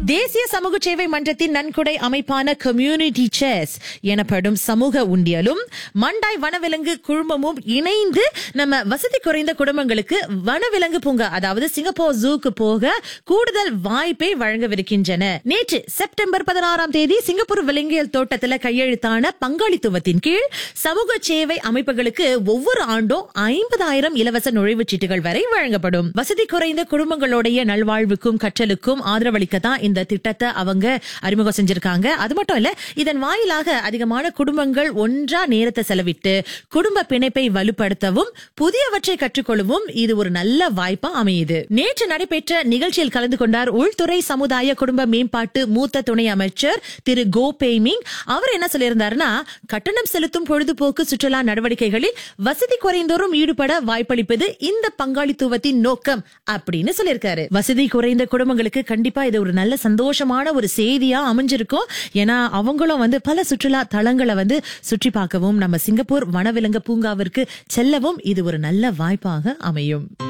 தேசிய சமூக சேவை மன்றத்தின் நன்கொடை அமைப்பான கம்யூனிட்டி சேர்ஸ் எனப்படும் சமூக உண்டியலும் மண்டாய் வனவிலங்கு குழுமமும் இணைந்து நம்ம வசதி குறைந்த குடும்பங்களுக்கு வனவிலங்கு பூங்கா அதாவது சிங்கப்பூர் ஜூக்கு போக கூடுதல் வாய்ப்பை வழங்கவிருக்கின்றன நேற்று செப்டம்பர் பதினாறாம் தேதி சிங்கப்பூர் விலங்கியல் தோட்டத்தில் கையெழுத்தான பங்காளித்துவத்தின் கீழ் சமூக சேவை அமைப்புகளுக்கு ஒவ்வொரு ஆண்டும் ஐம்பதாயிரம் இலவச நுழைவுச் சீட்டுகள் வரை வழங்கப்படும் வசதி குறைந்த குடும்பங்களுடைய நல்வாழ்வுக்கும் கற்றலுக்கும் ஆதரவளிக்கத்தான் இந்த திட்டத்தை அவங்க அறிமுகம் செஞ்சிருக்காங்க அது மட்டும் இல்ல இதன் வாயிலாக அதிகமான குடும்பங்கள் ஒன்றா நேரத்தை செலவிட்டு குடும்ப பிணைப்பை வலுப்படுத்தவும் புதியவற்றை கற்றுக்கொள்ளவும் இது ஒரு நல்ல வாய்ப்பா அமையுது நேற்று நடைபெற்ற நிகழ்ச்சியில் கலந்து கொண்டார் உள்துறை சமுதாய குடும்ப மேம்பாட்டு மூத்த துணை அமைச்சர் திரு கோ பேய்மிங் அவர் என்ன சொல்லியிருந்தாருன்னா கட்டணம் செலுத்தும் பொழுதுபோக்கு சுற்றுலா நடவடிக்கைகளில் வசதி குறைந்தோரும் ஈடுபட வாய்ப்பளிப்பது இந்த பங்காளித்துவத்தின் நோக்கம் அப்படின்னு சொல்லியிருக்காரு வசதி குறைந்த குடும்பங்களுக்கு கண்டிப்பா இது ஒரு நல்ல சந்தோஷமான ஒரு செய்தியா அமைஞ்சிருக்கும் ஏன்னா அவங்களும் வந்து பல சுற்றுலா தலங்களை வந்து சுற்றி பார்க்கவும் நம்ம சிங்கப்பூர் வனவிலங்கு பூங்காவிற்கு செல்லவும் இது ஒரு நல்ல வாய்ப்பாக அமையும்